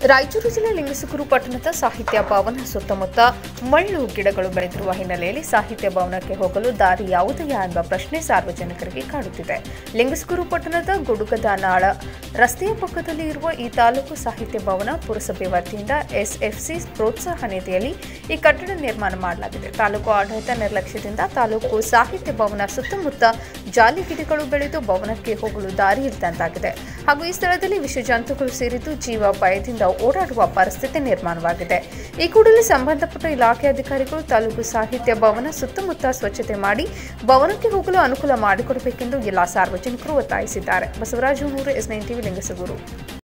ರಾಯಚೂರು ಜಿಲ್ಲೆ ಲಿಂಗಸುಗೂರು ಪಟ್ಟಣದ ಸಾಹಿತ್ಯ ಭವನ ಸುತ್ತಮುತ್ತ ಮಳ್ಳು ಗಿಡಗಳು ಬೆಳೆದಿರುವ ಹಿನ್ನೆಲೆಯಲ್ಲಿ ಸಾಹಿತ್ಯ ಭವನಕ್ಕೆ ಹೋಗಲು ದಾರಿ ಯಾವುದಯ್ಯ ಎಂಬ ಪ್ರಶ್ನೆ ಸಾರ್ವಜನಿಕರಿಗೆ ಕಾಡುತ್ತಿದೆ ಲಿಂಗಸುಗೂರು ಪಟ್ಟಣದ ಗುಡುಗದಾನಾಳ ರಸ್ತೆಯ ಪಕ್ಕದಲ್ಲಿ ಇರುವ ಈ ತಾಲೂಕು ಸಾಹಿತ್ಯ ಭವನ ಪುರಸಭೆ ವತಿಯಿಂದ ಎಸ್ಎಫ್ಸಿ ಪ್ರೋತ್ಸಾಹ ನಿಧಿಯಲ್ಲಿ ಈ ಕಟ್ಟಡ ನಿರ್ಮಾಣ ಮಾಡಲಾಗಿದೆ ತಾಲೂಕು ಆಡಳಿತ ನಿರ್ಲಕ್ಷ್ಯದಿಂದ ತಾಲೂಕು ಸಾಹಿತ್ಯ ಭವನ ಸುತ್ತಮುತ್ತ ಜಾಲಿ ಗಿಡಗಳು ಬೆಳೆದು ಭವನಕ್ಕೆ ಹೋಗಲು ದಾರಿ ಇಲ್ಲದಂತಾಗಿದೆ ಹಾಗೂ ಈ ಸ್ಥಳದಲ್ಲಿ ವಿಷ ಜಂತುಗಳು ಸೇರಿದ್ದು ಜೀವ ಭಯದಿಂದ ಓಡಾಡುವ ಪರಿಸ್ಥಿತಿ ನಿರ್ಮಾಣವಾಗಿದೆ ಈ ಕೂಡಲೇ ಸಂಬಂಧಪಟ್ಟ ಇಲಾಖೆ ಅಧಿಕಾರಿಗಳು ತಾಲೂಕು ಸಾಹಿತ್ಯ ಭವನ ಸುತ್ತಮುತ್ತ ಸ್ವಚ್ಛತೆ ಮಾಡಿ ಭವನಕ್ಕೆ ಹೋಗಲು ಅನುಕೂಲ ಮಾಡಿಕೊಡಬೇಕೆಂದು ಎಲ್ಲ ಸಾರ್ವಜನಿಕರು ಒತ್ತಾಯಿಸಿದ್ದಾರೆ Basavaraj Hunur S nine TV Lingasugur